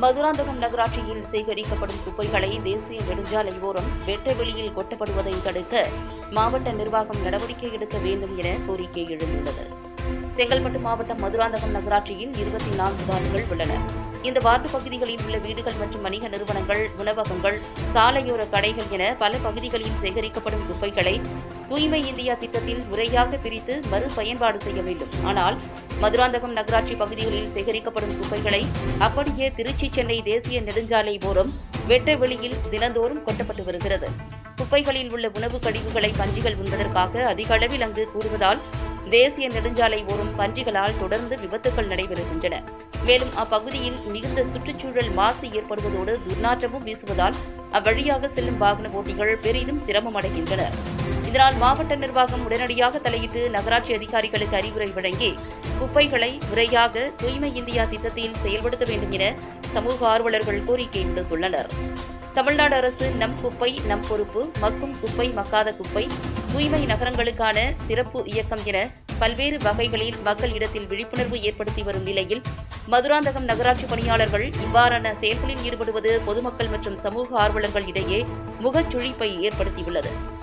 மதுராந்தகம் நகராட்சியில் சேகரிக்கப்படும் குப்பைகளை தேசிய நெடுஞ்சாலை ஓரம் வெட்ட வெளியில் கொட்டப்படுவதை தடுக்க மாவட்ட நிர்வாகம் நடவடிக்கை எடுக்க வேண்டும் என கோரிக்கை எழுந்துள்ளது செங்கல்பட்டு மாவட்டம் மதுராந்தகம் நகராட்சியில் இருபத்தி நான்கு வார்டுகள் உள்ளன இந்த வார்டு பகுதிகளில் உள்ள வீடுகள் மற்றும் வணிக நிறுவனங்கள் உணவகங்கள் சாலையோர கடைகள் என பல பகுதிகளில் சேகரிக்கப்படும் குப்பைகளை தூய்மை இந்தியா திட்டத்தில் முறையாக பிரித்து மறு பயன்பாடு செய்ய வேண்டும் ஆனால் மதுராந்தகம் நகராட்சி பகுதிகளில் சேகரிக்கப்படும் குப்பைகளை அப்படியே திருச்சி சென்னை தேசிய நெடுஞ்சாலை ஓரம் வெட்ட வெளியில் தினந்தோறும் கொட்டப்பட்டு வருகிறது குப்பைகளில் உள்ள உணவு கழிவுகளை பன்றிகள் உண்பதற்காக அதிக அளவில் அங்கு கூடுவதால் தேசிய நெடுஞ்சாலை ஓரம் பன்றிகளால் தொடர்ந்து விபத்துகள் நடைபெறுகின்றன மேலும் அப்பகுதியில் மிகுந்த சுற்றுச்சூழல் மாசு ஏற்படுவதோடு துர்நாற்றமும் வீசுவதால் அவ்வழியாக செல்லும் வாகன ஓட்டிகள் பெரிதும் சிரமம் அடைகின்றனர் இதனால் மாவட்ட நிர்வாகம் உடனடியாக தலையிட்டு நகராட்சி அதிகாரிகளுக்கு அறிவுரை வழங்கி குப்பைகளை முறையாக தூய்மை இந்தியா திட்டத்தில் செயல்படுத்த வேண்டும் என சமூக ஆர்வலர்கள் கோரிக்கை விடுத்துள்ளனர் தமிழ்நாடு அரசு நம் குப்பை நம் பொறுப்பு மக்கும் குப்பை மக்காத குப்பை தூய்மை நகரங்களுக்கான சிறப்பு இயக்கம் என பல்வேறு வகைகளில் மக்களிடத்தில் விழிப்புணர்வு ஏற்படுத்தி வரும் நிலையில் மதுராந்தகம் நகராட்சி பணியாளர்கள் இவ்வாறான செயல்களில் ஈடுபடுவது பொதுமக்கள் மற்றும் சமூக ஆர்வலர்கள் இடையே முகச்சுழிப்பை ஏற்படுத்தியுள்ளது